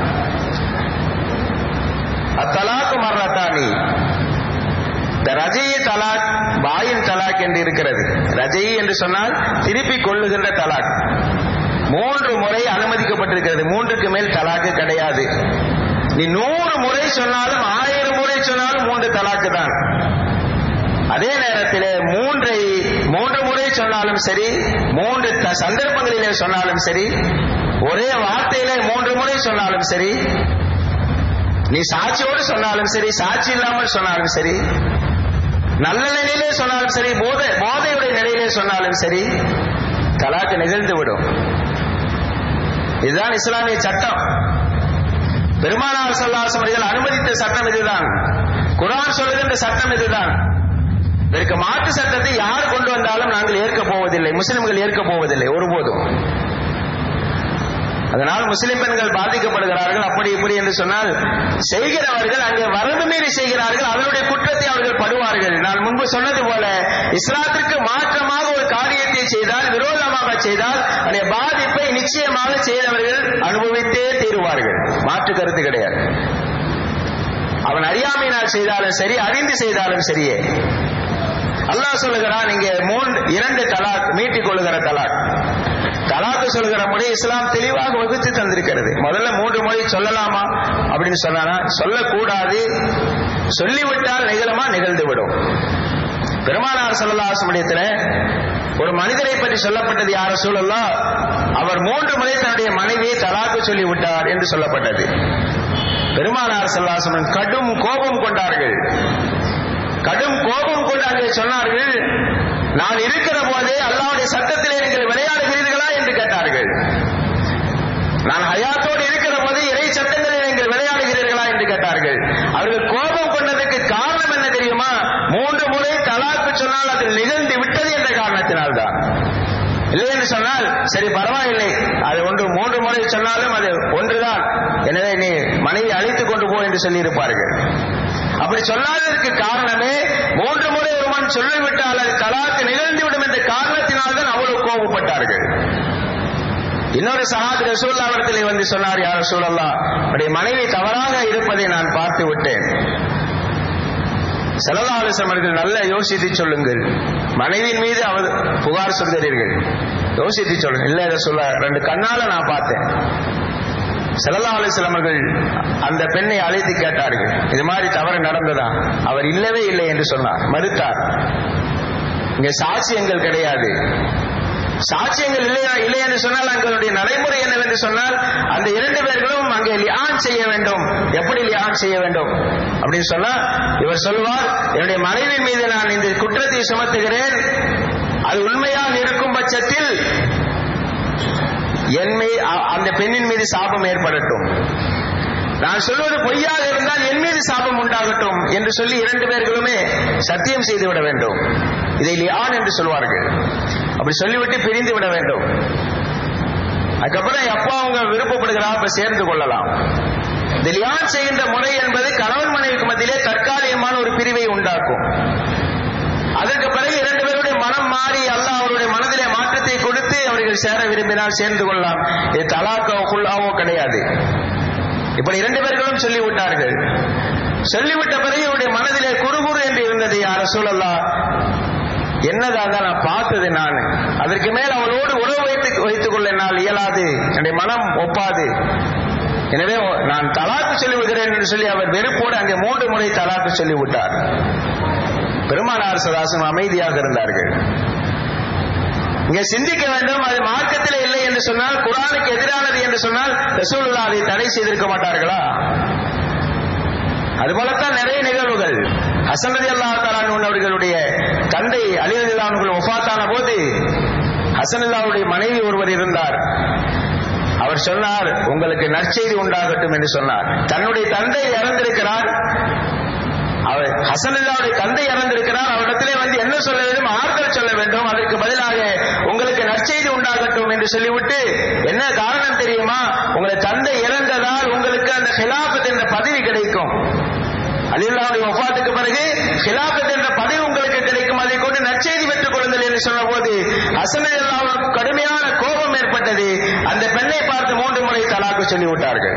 அத்தலாக்கு மர்ரத்தானி இந்த ரஜை தலாக் பாயின் தலாக் என்று இருக்கிறது ரஜை என்று சொன்னால் திருப்பி கொள்ளுகின்ற தலாக் மூன்று முறை அனுமதிக்கப்பட்டிருக்கிறது மூன்றுக்கு மேல் தலாக்கு கிடையாது நீ நூறு முறை சொன்னாலும் ஆயிரம் முறை சொன்னாலும் மூன்று தலாக்கு தான் அதே நேரத்திலே மூன்றை மூன்று முறை சொன்னாலும் சரி மூன்று த- சந்தர்ப்பங்களிலே சொன்னாலும் சரி ஒரே வார்த்தையிலே மூன்று முறை சொன்னாலும் சரி நீ சாட்சியோடு சொன்னாலும் சரி சாட்சி இல்லாமல் சொன்னாலும் சரி நல்ல நிலையிலே சொன்னாலும் சரி போதை போதையுடைய நிலையிலே சொன்னாலும் சரி தலாக்கு நிகழ்ந்து விடும் இதுதான் இஸ்லாமிய சட்டம் பெருமானார் சொல்லாசம் அவர்கள் அனுமதித்த சட்டம் இதுதான் குர்ஆன் சொல்லுகின்ற சட்டம் இதுதான் இதற்கு மாற்று சட்டத்தை யார் கொண்டு வந்தாலும் நாங்கள் ஏற்க போவதில்லை முஸ்லிம்கள் ஏற்க போவதில்லை ஒருபோதும் அதனால் முஸ்லிம் பெண்கள் பாதிக்கப்படுகிறார்கள் அப்படி இப்படி என்று சொன்னால் செய்கிறவர்கள் அங்கே வரம்பு மீறி செய்கிறார்கள் அதனுடைய குற்றத்தை அவர்கள் படுவார்கள் நான் முன்பு சொன்னது போல இஸ்லாத்திற்கு மாற்றமாக ஒரு காரியத்தை செய்தால் விரோதமாக செய்தால் அதனுடைய பாதிப்பை நிச்சயமாக செய்தவர்கள் அனுபவித்தே தீருவார்கள் மாற்று கருத்து கிடையாது அவன் அறியாமையினால் செய்தாலும் சரி அறிந்து செய்தாலும் சரியே அல்லாஹ் சொல்லுகிறான் இங்கே மூன்று இரண்டு தலாக் மீட்டிக் கொள்ளுகிற தலாக் தலாக்கு சொல்கிற முறை இஸ்லாம் தெளிவாக வகுத்து தந்திருக்கிறது முதல்ல மூன்று மொழி சொல்லலாமா அப்படின்னு சொன்னா சொல்லக்கூடாது சொல்லிவிட்டால் நிகழுமா நிகழ்ந்து விடும் பெருமானார் சொல்லலாசமுடையத்துல ஒரு மனிதரை பற்றி சொல்லப்பட்டது யார சூழல்லா அவர் மூன்று முறை தன்னுடைய மனைவியை தலாக்கு சொல்லி விட்டார் என்று சொல்லப்பட்டது பெருமானார் சல்லாசமன் கடும் கோபம் கொண்டார்கள் கடும் கோபம் கொண்டு அங்கே சொன்னார்கள் நான் இருக்கிற போதே அல்லாவுடைய சட்டத்திலே நீங்கள் விளையாடுகிறீர்களா என்று கேட்டார்கள் நான் ஹயாத்தோடு இருக்கிற போது இறை சட்டங்களில் நீங்கள் விளையாடுகிறீர்களா என்று கேட்டார்கள் அவர்கள் கோபம் கொண்டதற்கு காரணம் என்ன தெரியுமா மூன்று முறை தலாக்கு சொன்னால் அது நிகழ்ந்து விட்டது என்ற காரணத்தினால்தான் இல்லை என்று சொன்னால் சரி பரவாயில்லை அது ஒன்று மூன்று முறை சொன்னாலும் அது ஒன்றுதான் எனவே நீ மனைவி அழைத்துக் கொண்டு போ என்று சொல்லியிருப்பார்கள் அப்படி சொல்லாததற்கு காரணமே மூன்று முறை ஒருவன் சொல்லிவிட்டால் அது தலாக்கு நிகழ்ந்துவிடும் என்ற காரணத்தினால்தான் அவ்வளவு கோபப்பட்டார்கள் இன்னொரு சஹாபி ரசூல்லா இடத்திலே வந்து சொன்னார் யார் ரசூலல்லா உடைய மனைவி தவறாக இருப்பதை நான் பார்த்து விட்டேன் செலவாலசம் அவர்கள் நல்ல யோசித்து சொல்லுங்கள் மனைவியின் மீது அவர் புகார் சொல்கிறீர்கள் யோசித்து சொல்லுங்க இல்ல இதை சொல்ல ரெண்டு கண்ணால நான் பார்த்தேன் செல்லல்லா அலிஸ்லாம் அவர்கள் அந்த பெண்ணை அழைத்து கேட்டார்கள் இது மாதிரி தவறு நடந்ததா அவர் இல்லவே இல்லை என்று சொன்னார் மறுத்தார் இங்க சாட்சியங்கள் கிடையாது சாட்சியங்கள் இல்லையா இல்லை என்று சொன்னால் அங்களுடைய நடைமுறை என்னவென்று சொன்னால் அந்த இரண்டு பேர்களும் அங்கே லியான் செய்ய வேண்டும் எப்படி லியான் செய்ய வேண்டும் அப்படின்னு சொன்னா இவர் சொல்வார் என்னுடைய மனைவி மீது நான் இந்த குற்றத்தை சுமத்துகிறேன் அது உண்மையாக இருக்கும் பட்சத்தில் என் மீ அ- அந்த பெண்ணின் மீது சாபம் ஏற்படட்டும் நான் சொல்வது பொய்யாக இருந்தால் என் மீது சாபம் உண்டாகட்டும் என்று சொல்லி இரண்டு பேர்களுமே சத்தியம் செய்து விட வேண்டும் இதை லியான் என்று சொல்வார்கள் அப்படி சொல்லிவிட்டு பிரிந்து விட வேண்டும் அதுக்கப்புறம் எப்போ அவங்க விருப்பப்படுகிறாங்க அப்ப சேர்ந்து கொள்ளலாம் இந்த லியான் செய்கின்ற முறை என்பது கணவன் மனைவிக்கு மத்தியிலே தற்காலிகமான ஒரு பிரிவை உண்டாக்கும் அதற்கு பிறகு இரண்டு பேருடைய மனம் மாறி அல்லாஹ் அவருடைய மனதிலே மாற்றத்தை கொடுத்து அவர்கள் சேர விரும்பினால் சேர்ந்து கொள்ளலாம் இது தலாக்கோ குல்லாவோ கிடையாது இப்படி இரண்டு பேர்களும் சொல்லிவிட்டார்கள் சொல்லிவிட்ட பிறகு இவருடைய மனதிலே குறுகுறு என்று இருந்தது யார சூழல்லா என்னதாக நான் பார்த்தது நான் அதற்கு மேல் அவளோடு உறவு வைத்து வைத்துக் கொள்ள என்னால் இயலாது என்னுடைய மனம் ஒப்பாது எனவே நான் தலாக்கு சொல்லி விடுகிறேன் என்று சொல்லி அவர் வெறுப்போடு அங்கே மூன்று முறை தலாக்கு சொல்லிவிட்டார் பெருமானார் சதாசன் அமைதியாக இருந்தார்கள் இங்கே சிந்திக்க வேண்டும் அது மார்க்கத்தில் இல்லை என்று சொன்னால் குரானுக்கு எதிரானது என்று சொன்னால் ரசூலுல்லா அதை தடை செய்திருக்க மாட்டார்களா அதுபோலத்தான் நிறைய நிகழ்வுகள் ஹசன் ரதி அல்லா அவர்களுடைய தந்தை அலி ரதி அவர்கள் ஒஃபாத்தான போது ஹசன் அல்லாவுடைய மனைவி ஒருவர் இருந்தார் அவர் சொன்னார் உங்களுக்கு நற்செய்தி உண்டாகட்டும் என்று சொன்னார் தன்னுடைய தந்தை இறந்திருக்கிறார் அவர் ஹசனுல்லாவுடைய தந்தை இறந்திருக்கிறார் அவரிடத்திலே வந்து என்ன சொல்ல வேண்டும் ஆறுதல் சொல்ல வேண்டும் அதற்கு பதிலாக உங்களுக்கு நற்செய்தி உண்டாகட்டும் என்று சொல்லிவிட்டு என்ன காரணம் தெரியுமா உங்களை தந்தை இறந்ததால் உங்களுக்கு அந்த ஹிலாபத் என்ற பதவி கிடைக்கும் அலில்லாவுடைய ஒஃபாத்துக்கு பிறகு ஹிலாபத் என்ற பதவி உங்களுக்கு கிடைக்கும் அதை கொண்டு நற்செய்தி பெற்றுக் கொள்ளுங்கள் என்று சொன்ன போது ஹசனுல்லாவுக்கு கடுமையான கோபம் ஏற்பட்டது அந்த பெண்ணை பார்த்து மூன்று முறை தலாக்கு சொல்லிவிட்டார்கள்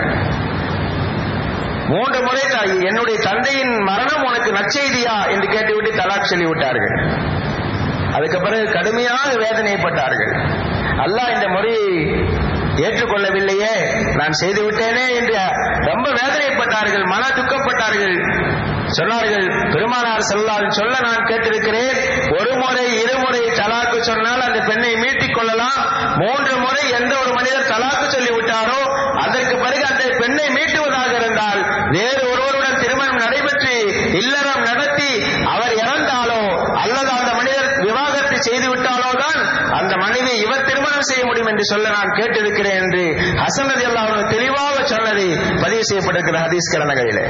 மூன்று முறை த- என்னுடைய தந்தையின் மரணம் உனக்கு நற்செய்தியா என்று கேட்டுவிட்டு தலாக் சொல்லி விட்டார்கள் அதுக்கு பிறகு கடுமையாக வேதனைப்பட்டார்கள் அல்லாஹ் இந்த முறையை ஏற்றுக்கொள்ளவில்லையே நான் செய்து விட்டேனே என்று ரொம்ப வேதனைப்பட்டார்கள் மன துக்கப்பட்டார்கள் சொன்னார்கள் பெருமானார் செல்லால் சொல்ல நான் கேட்டிருக்கிறேன் ஒரு முறை இருமுறை தலாக்கு சொன்னால் அந்த பெண்ணை மீட்டிக் கொள்ளலாம் மூன்று முறை எந்த ஒரு மனிதர் தலாக்கு சொல்லி விட்டாரோ அதற்கு பிறகு அந்த பெண்ணை மீட்டுவதாக இருந்தால் வேறு ஒருவருடன் திருமணம் நடைபெற்று இல்லறம் நடத்தி அவர் இறந்தாலோ அல்லது அந்த மனிதர் விவாகரத்து செய்து விட்டாலோ தான் அந்த மனைவி இவர் திருமணம் செய்ய முடியும் என்று சொல்ல நான் கேட்டிருக்கிறேன் என்று ஹசன் ரதி அல்லாஹ் தெளிவாக சொன்னது பதிவு செய்யப்பட்டிருக்கிற ஹதீஸ் கரணங்களிலே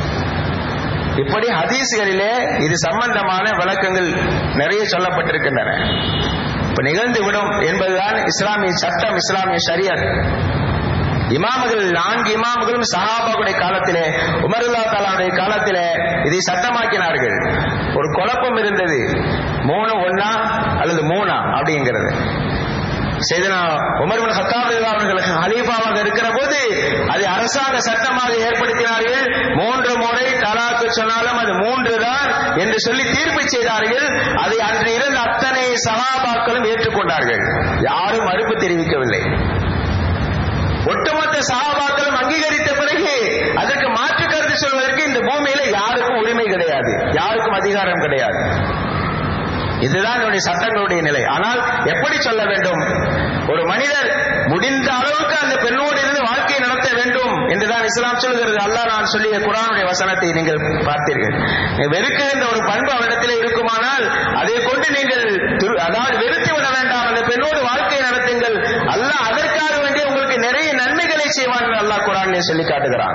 இப்படி ஹதீஸ்களிலே இது சம்பந்தமான விளக்கங்கள் நிறைய சொல்லப்பட்டிருக்கின்றன இப்ப நிகழ்ந்து விடும் என்பதுதான் இஸ்லாமிய சட்டம் இஸ்லாமிய ஷரியத் இமாம்கள் நான்கு இமாம்களும் சஹாபாவுடைய காலத்திலே உமருல்லா தாலாவுடைய காலத்திலே இதை சட்டமாக்கினார்கள் ஒரு குழப்பம் இருந்தது மூணு ஒன்னா அல்லது மூணா அப்படிங்கிறது செய்தனா உமர் பின் கத்தாப் ரலியல்லாஹு அவர்கள் ஹலீஃபாவாக இருக்கிற போது அதை அரசாங்க சட்டமாக ஏற்படுத்தினார்கள் மூன்று முறை தலாக்கு சொன்னாலும் அது மூன்று தான் என்று சொல்லி தீர்ப்பு செய்தார்கள் அதை அன்று இருந்த அத்தனை சகாபாக்களும் ஏற்றுக்கொண்டார்கள் யாரும் மறுப்பு தெரிவிக்கவில்லை ஒட்டுமொத்த சகாபாக்களும் அங்கீகரித்த பிறகு அதற்கு மாற்று கருத்து சொல்வதற்கு இந்த பூமியில யாருக்கும் உரிமை கிடையாது யாருக்கும் அதிகாரம் கிடையாது இதுதான் என்னுடைய சட்டங்களுடைய நிலை ஆனால் எப்படி சொல்ல வேண்டும் ஒரு மனிதர் முடிந்த அளவுக்கு அந்த பெண்ணோடு இருந்து வாழ்க்கையை நடத்த வேண்டும் என்றுதான் இஸ்லாம் சொல்கிறது அல்லாஹ் நான் சொல்லிய குரானுடைய வசனத்தை நீங்கள் பார்த்தீர்கள் வெறுக்குகின்ற ஒரு பண்பு அவரிடத்தில் இருக்குமானால் அதை கொண்டு நீங்கள் திரு- அதாவது வெறுத்து விட வேண்டாம் அந்த பெண்ணோடு வாழ்க்கையை நடத்துங்கள் அல்லாஹ் அதற்காக வேண்டிய உங்களுக்கு நிறைய நன்மைகளை செய்வான் என்று அல்லாஹ் குரானிலே சொல்லி காட்டுகிறான்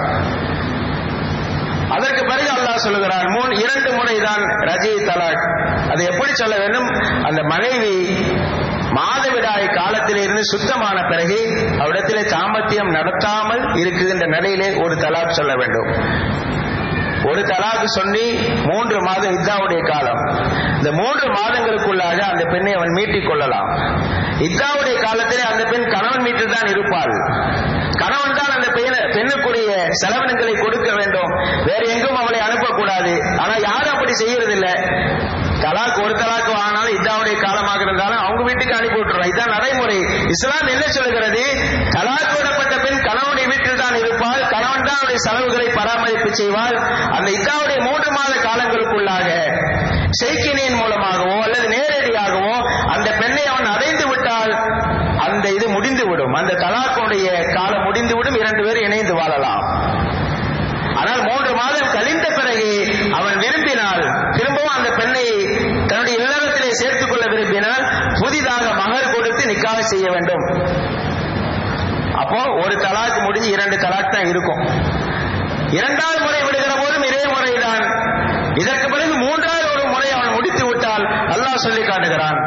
அதற்கு பிறகு அல்லாஹ் சொல்லுகிறான் மூணு இரண்டு முறைதான் ரஜி தலாக் அது எப்படி சொல்ல வேண்டும் அந்த மனைவி மாதவிடாய் காலத்திலே இருந்து சுத்தமான பிறகு அவரிடத்திலே தாம்பத்தியம் நடத்தாமல் இருக்குகின்ற நிலையிலே ஒரு தலாக் சொல்ல வேண்டும் ஒரு தலாக்கு சொல்லி மூன்று மாதம் இத்தாவுடைய காலம் இந்த மூன்று மாதங்களுக்குள்ளாக அந்த பெண்ணை அவன் மீட்டிக் கொள்ளலாம் இத்தாவுடைய காலத்திலே அந்த பெண் கணவன் மீட்டில் தான் இருப்பாள் கணவன் தான் அந்த பெண்ண பெண்ணுக்குரிய செலவினங்களை கொடுக்க வேண்டும் வேற எங்கும் அவளை அனுப்பக்கூடாது ஆனா யாரும் அப்படி செய்யறதில்லை தலாக் ஒரு தலாக்கு வாங்கினாலும் இதாவுடைய காலமாக இருந்தாலும் அவங்க வீட்டுக்கு அனுப்பி விட்டுறோம் இதுதான் நடைமுறை இஸ்லாம் என்ன சொல்கிறது தலாக் விடப்பட்ட பெண் கணவனுடைய வீட்டில் தான் இருப்பாள் கணவன் தான் அவருடைய செலவுகளை பராமரிப்பு செய்வாள் அந்த இதாவுடைய மூன்று மாத காலங்களுக்குள்ளாக செய்கினியின் மூலமாகவோ அல்லது நேரடியாகவோ அந்த பெண்ணை அவன் அடைந்து விட்டால் அந்த இது முடிந்துவிடும் அந்த தலாக்குடைய காலம் முடிந்துவிடும் இரண்டு பேரும் இணைந்து வாழலாம் ஆனால் மூன்று மாதம் கழிந்த பிறகு அவன் விரும்பினால் திரும்பவும் அந்த பெண்ணை தன்னுடைய இல்லறத்திலே சேர்த்துக் கொள்ள விரும்பினால் குடும்பத்திற்காக செய்ய வேண்டும் அப்போ ஒரு தலாக் முடிஞ்சு இரண்டு தலாக் தான் இருக்கும் இரண்டாவது முறை விடுகிற போதும் இதே முறைதான் இதற்கு பிறகு மூன்றாவது ஒரு முறை அவன் முடித்து விட்டால் அல்லாஹ் சொல்லி காட்டுகிறான்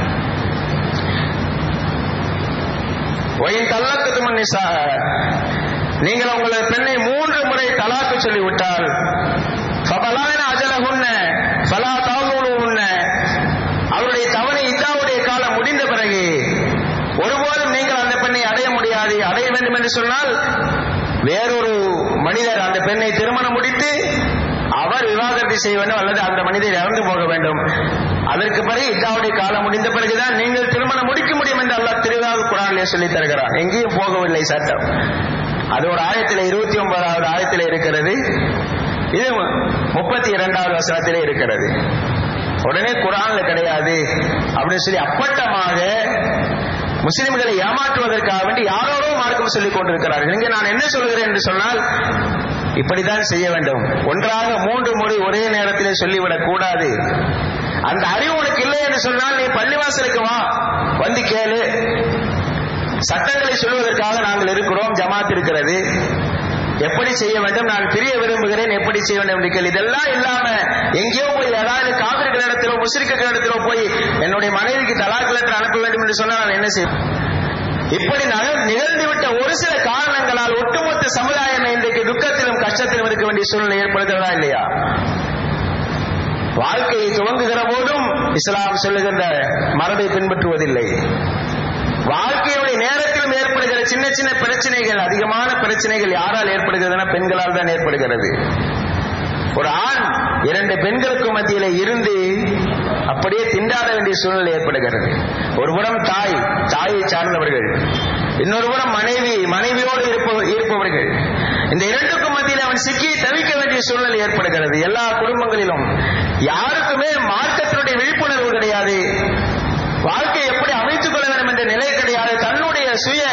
ஒயின் தள்ளக்கத்து நிசா நீங்கள் உங்களது பெண்ணை மூன்று முறை தலாக்கு சொல்லிவிட்டால் ஃபபலான அஜலகுன்ன ஃபலா தாவூலுன்ன அவருடைய தவணை இத்தாவுடைய காலம் முடிந்த பிறகு ஒருபோதும் நீங்கள் அந்த பெண்ணை அடைய முடியாது அடைய வேண்டும் என்று சொன்னால் வேறொரு மனிதர் அந்த பெண்ணை திருமணம் முடித்து அவர் விவாகரத்து செய்ய வேண்டும் அல்லது அந்த மனிதர் இறந்து போக வேண்டும் அதற்கு பிறகு இத்தாவுடைய காலம் முடிந்த பிறகுதான் நீங்கள் திருமணம் முடிக்க முடியும் என்று அல்லாஹ் திருவாக குரானிலே சொல்லித் தருகிறார் எங்கேயும் போகவில்லை சட்டம் அது ஒரு ஆயத்தில் இருபத்தி ஒன்பதாவது ஆயத்தில் இருக்கிறது இது முப்பத்தி இரண்டாவது வசனத்திலே இருக்கிறது உடனே குரான்ல கிடையாது அப்படின்னு சொல்லி அப்பட்டமாக முஸ்லிம்களை ஏமாற்றுவதற்காக வேண்டி யாரோரோ மார்க்கம் சொல்லிக் கொண்டிருக்கிறார்கள் இங்கே நான் என்ன சொல்கிறேன் என்று சொன்னால் இப்படித்தான் செய்ய வேண்டும் ஒன்றாக மூன்று முறை ஒரே நேரத்திலே சொல்லிவிடக் கூடாது அந்த அறிவு உனக்கு இல்லை என்று சொன்னால் நீ பள்ளிவாசலுக்கு வா வந்து கேளு சட்டங்களை சொல்வதற்காக நாங்கள் இருக்கிறோம் ஜமாத் இருக்கிறது எப்படி செய்ய வேண்டும் நான் பிரிய விரும்புகிறேன் எப்படி செய்ய வேண்டும் என்று கேள்வி இதெல்லாம் இல்லாம எங்கேயோ போய் ஏதாவது காவிரிகள் இடத்திலோ முஸ்லிம்கள் இடத்திலோ போய் என்னுடைய மனைவிக்கு தலாக் லெட்டர் அனுப்ப வேண்டும் என்று சொன்னால் நான் என்ன செய்வேன் இப்படி நகர் நிகழ்ந்துவிட்ட ஒரு சில காரணங்களால் ஒட்டுமொத்த சமுதாயம் இன்றைக்கு துக்கத்திலும் கஷ்டத்திலும் இருக்க வேண்டிய சூழ்நிலை ஏற்படுகிறதா இல்லையா வாழ்க்கையை துவங்குகிற போதும் இஸ்லாம் சொல்லுகின்ற மரபை பின்பற்றுவதில்லை வாழ்க்கையுடைய நேரத்திலும் ஏற்படுகிற சின்ன சின்ன பிரச்சனைகள் அதிகமான பிரச்சனைகள் யாரால் ஏற்படுகிறதுனா பெண்களால் தான் ஏற்படுகிறது ஒரு ஆண் இரண்டு பெண்களுக்கு மத்தியில இருந்து அப்படியே திண்டாட வேண்டிய சூழ்நிலை ஏற்படுகிறது ஒரு புறம் தாய் தாயை சார்ந்தவர்கள் இன்னொரு புறம் மனைவி மனைவியோடு இருப்ப- இருப்பவர்கள் இந்த இரண்டுக்கும் மத்தியில் அவன் சிக்கி தவிக்க வேண்டிய சூழ்நிலை ஏற்படுகிறது எல்லா குடும்பங்களிலும் யாருக்குமே மார்க்கத்தினுடைய விழிப்புணர்வு கிடையாது வாழ்க்கை எப்படி அமைத்துக் கொள்ள வேண்டும் என்ற நிலை கிடையாது தன்னுடைய சுய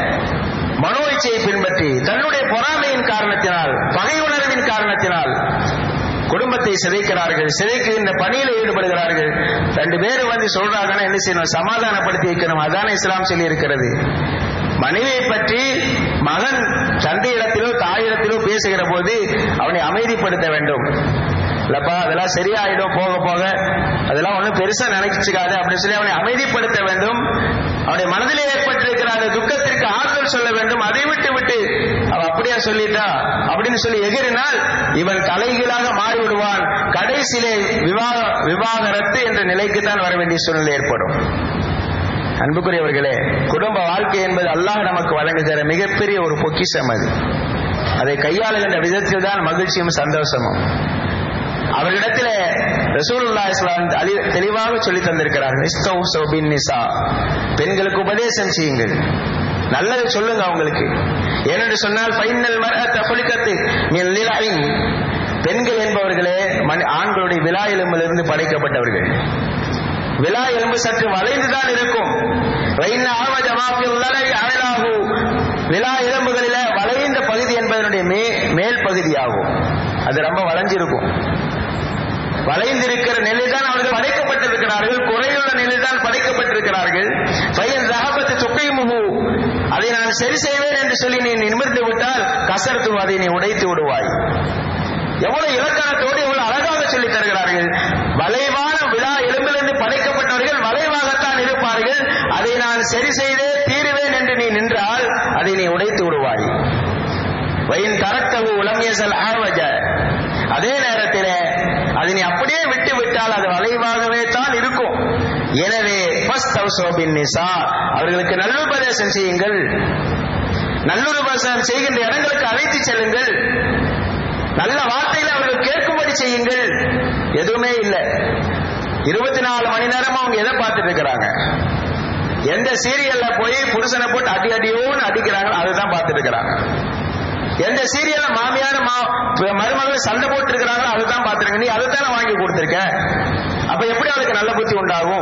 மனோ இச்சையை பின்பற்றி தன்னுடைய பொறாமையின் காரணத்தினால் பகை உணர்வின் காரணத்தினால் குடும்பத்தை சிதைக்கிறார்கள் சிதைக்கின்ற பணியில ஈடுபடுகிறார்கள் ரெண்டு பேரும் வந்து சொல்றாங்கன்னா என்ன செய்யணும் சமாதானப்படுத்தி வைக்கணும் அதான இஸ்லாம் சொல்லி இருக்கிறது மனைவியை பற்றி மகன் தந்தையிடத்திலோ தாயிடத்திலோ பேசுகிற போது அவனை அமைதிப்படுத்த வேண்டும் இல்லப்பா அதெல்லாம் சரியாயிடும் போக போக அதெல்லாம் ஒன்றும் பெருசா நினைச்சுக்காது அப்படின்னு சொல்லி அவனை அமைதிப்படுத்த வேண்டும் அவனுடைய மனதிலே ஏற்பட்டிருக்கிற அந்த துக்கத்திற்கு ஆறுதல் சொல்ல வேண்டும் அதை விட்டு விட்டு அவ அப்படியா சொல்லிட்டா அப்படின்னு சொல்லி எகிறினால் இவன் தலைகீழாக மாறிவிடுவான் கடைசியிலே விவாக விவாகரத்து என்ற நிலைக்கு தான் வர வேண்டிய சூழ்நிலை ஏற்படும் அன்புக்குரியவர்களே குடும்ப வாழ்க்கை என்பது அல்லாஹ் நமக்கு வழங்குகிற மிகப்பெரிய ஒரு பொக்கிஷம் அது அதை கையாளுகின்ற விதத்தில் தான் மகிழ்ச்சியும் சந்தோஷமும் அவர்களிடத்திலே ரசூலுல்லாஹி ஸல்லல்லாஹு அலைஹி வஸல்லம் தெளிவாக சொல்லி தந்திருக்கிறார்கள் இஸ்தௌசு பின் நிசா பெண்களுக்கு உபதேசம் செய்யுங்கள் நல்லதை சொல்லுங்க அவங்களுக்கு ஏனென்று சொன்னால் ஃபைனல் மரஅத்த ஃபுலிகத்து மின் லிலாயின் பெண்கள் என்பவர்களே மனி- ஆண்களுடைய விலா எலும்பிலிருந்து படைக்கப்பட்டவர்கள் விலா எலும்பு சற்று வளைந்துதான் இருக்கும் வைன ஆவஜ மாஃபில் லலை அயலாகு விலா எலும்புகளில வளைந்த பகுதி என்பதனுடைய மே மேல் பகுதியாகும் அது ரொம்ப வளைஞ்சிருக்கும் வளைந்திருக்கிற நிலையில் தான் அவர்கள் படைக்கப்பட்டிருக்கிறார்கள் குறையுள்ள நிலையில் தான் படைக்கப்பட்டிருக்கிறார்கள் பையன் ரகபத்து தொக்கைமுகு அதை நான் சரி செய்வேன் என்று சொல்லி நீ நிமிர்ந்து விட்டால் கசர்த்து அதை நீ உடைத்து விடுவாய் எவ்வளவு இலக்கணத்தோடு எவ்வளவு அழகாக சொல்லி தருகிறார்கள் வளைவான விழா எலும்பிலிருந்து படைக்கப்பட்டவர்கள் வளைவாகத்தான் இருப்பார்கள் அதை நான் சரி செய்தே தீருவேன் என்று நீ நின்றால் அதை நீ உடைத்து விடுவாய் வயின் தரக்கவு உலமியசல் ஆவஜ அதே நேரத்தில் அதை நீ அப்படியே விட்டு விட்டால் அது வளைவாகவே தான் இருக்கும் எனவே ஃபஸ்தௌசோபின் நிசா அவர்களுக்கு நல்லுபதேசம் செய்யுங்கள் நல்லுபதேசம் செய்கின்ற இடங்களுக்கு அழைத்து செல்லுங்கள் நல்ல வார்த்தைகளை அவர்கள் கேட்கும்படி செய்யுங்கள் எதுவுமே இல்லை இருபத்தி நாலு மணி நேரமா அவங்க எதை பார்த்துட்டு இருக்கிறாங்க எந்த சீரியல்ல போய் புருஷனை போட்டு அடி அடியோன்னு அடிக்கிறாங்களோ அதுதான் பார்த்துட்டு இருக்கிறாங்க எந்த சீரியல்ல மாமியார் மா- மருமகள் சண்டை போட்டு இருக்கிறாங்களோ அதுதான் பார்த்துருங்க நீ அதுதானே வாங்கி கொடுத்திருக்க அப்ப எப்படி அவளுக்கு நல்ல புத்தி உண்டாகும்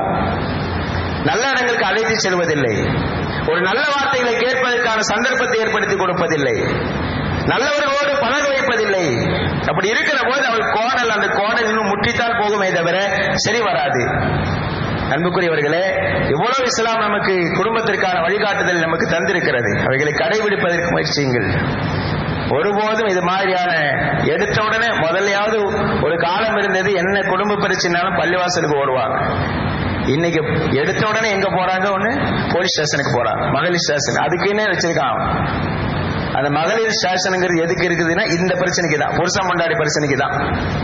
நல்ல இடங்களுக்கு அழைத்து செல்வதில்லை ஒரு நல்ல வார்த்தைகளை கேட்பதற்கான சந்தர்ப்பத்தை ஏற்படுத்தி கொடுப்பதில்லை நல்லவர்களோடு பழக வைப்பதில்லை அப்படி இருக்கிற போது அவள் கோணல் அந்த கோணல் இன்னும் முற்றித்தான் போகுமே தவிர சரி வராது அன்புக்குரியவர்களே எவ்வளவு இஸ்லாம் நமக்கு குடும்பத்திற்கான வழிகாட்டுதல் நமக்கு தந்திருக்கிறது அவைகளை கடைபிடிப்பதற்கு முயற்சியுங்கள் ஒருபோதும் இது மாதிரியான எடுத்த உடனே முதல்லையாவது ஒரு காலம் இருந்தது என்ன குடும்ப பிரச்சனைனாலும் பள்ளிவாசலுக்கு ஓடுவாங்க இன்னைக்கு எடுத்த உடனே எங்க போறாங்க ஒண்ணு போலீஸ் ஸ்டேஷனுக்கு போறாங்க மகளிர் ஸ்டேஷன் அதுக்குன்னே வச்சிருக்கான் அந்த மகளிர் ஸ்டேஷனுங்கிறது எதுக்கு இருக்குதுன்னா இந்த பிரச்சனைக்கு தான் புருஷன் கொண்டாடி பிரச்சனைக்கு தான்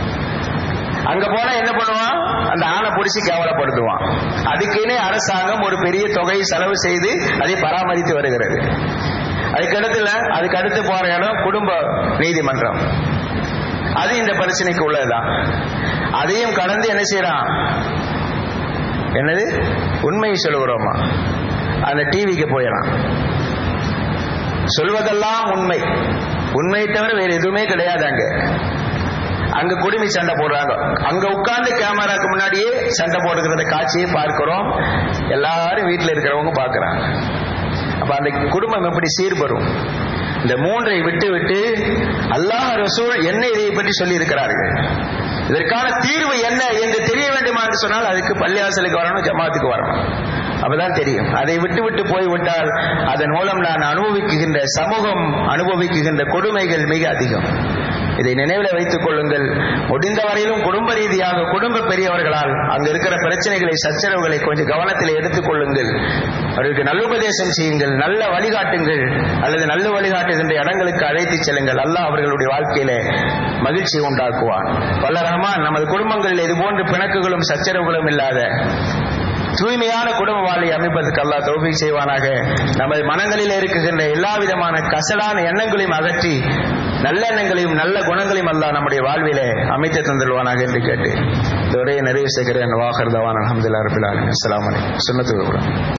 அங்க போனா என்ன பண்ணுவான் அந்த ஆணை பிடிச்சி கேவலப்படுத்துவான் அதுக்குன்னே அரசாங்கம் ஒரு பெரிய தொகையை செலவு செய்து அதை பராமரித்து வருகிறது அதுக்கு அடுத்துல அதுக்கு அடுத்து போற இடம் குடும்ப நீதிமன்றம் அது இந்த பிரச்சனைக்கு உள்ளதுதான் அதையும் கடந்து என்ன செய்யறான் என்னது உண்மையை சொல்லுகிறோமா அந்த டிவிக்கு போயிடலாம் சொல்வதெல்லாம் உண்மை உண்மையை தவிர வேற எதுவுமே கிடையாது அங்க அங்க குடுமி சண்டை போடுறாங்க அங்க உட்கார்ந்து கேமராக்கு முன்னாடியே சண்டை போடுகிறத காட்சியை பார்க்கிறோம் எல்லாரும் வீட்டில் இருக்கிறவங்க பார்க்கறாங்க அப்ப அந்த குடும்பம் எப்படி சீர்படும் இந்த மூன்றை விட்டு விட்டு அல்லாஹ் ரசூல் என்ன இதை பற்றி சொல்லி இருக்கிறார்கள் இதற்கான தீர்வு என்ன என்று தெரிய வேண்டுமா என்று சொன்னால் அதுக்கு பள்ளிவாசலுக்கு வரணும் ஜமாத்துக்கு வரணும் அப்பதான் தெரியும் அதை விட்டு விட்டு போய்விட்டால் அதன் மூலம் நான் அனுபவிக்குகின்ற சமூகம் அனுபவிக்குகின்ற கொடுமைகள் மிக அதிகம் இதை நினைவில் வைத்துக் கொள்ளுங்கள் முடிந்த வரையிலும் குடும்ப ரீதியாக குடும்ப பெரியவர்களால் அங்க இருக்கிற பிரச்சனைகளை சச்சரவுகளை கொஞ்சம் கவனத்தில் எடுத்துக் கொள்ளுங்கள் அவர்களுக்கு நல்லுபதேசம் செய்யுங்கள் நல்ல வழிகாட்டுங்கள் அல்லது நல்ல வழிகாட்டுகின்ற இடங்களுக்கு அழைத்து செல்லுங்கள் அல்லாஹ் அவர்களுடைய வாழ்க்கையில மகிழ்ச்சி உண்டாக்குவான் வல்ல ரஹ்மான் நமது குடும்பங்களில் இது போன்று பிணக்குகளும் சச்சரவுகளும் இல்லாத தூய்மையான குடும்ப வாழ்வை அமைப்பதற்கு அல்லாஹ் தௌபி செய்வானாக நமது மனங்களில் இருக்குகின்ற எல்லா விதமான கசடான எண்ணங்களையும் அகற்றி நல்ல எண்ணங்களையும் நல்ல குணங்களையும் அல்லாஹ் நம்முடைய வாழ்விலே அமைத்து தந்துள்வானாக என்று கேட்டு இந்த உரையை நிறைவு செய்கிறேன் வாகர்தவான் அலமதுல்லா ரபில் அலமின் அஸ்லாம் வலைக்கம் சுண்ணத்து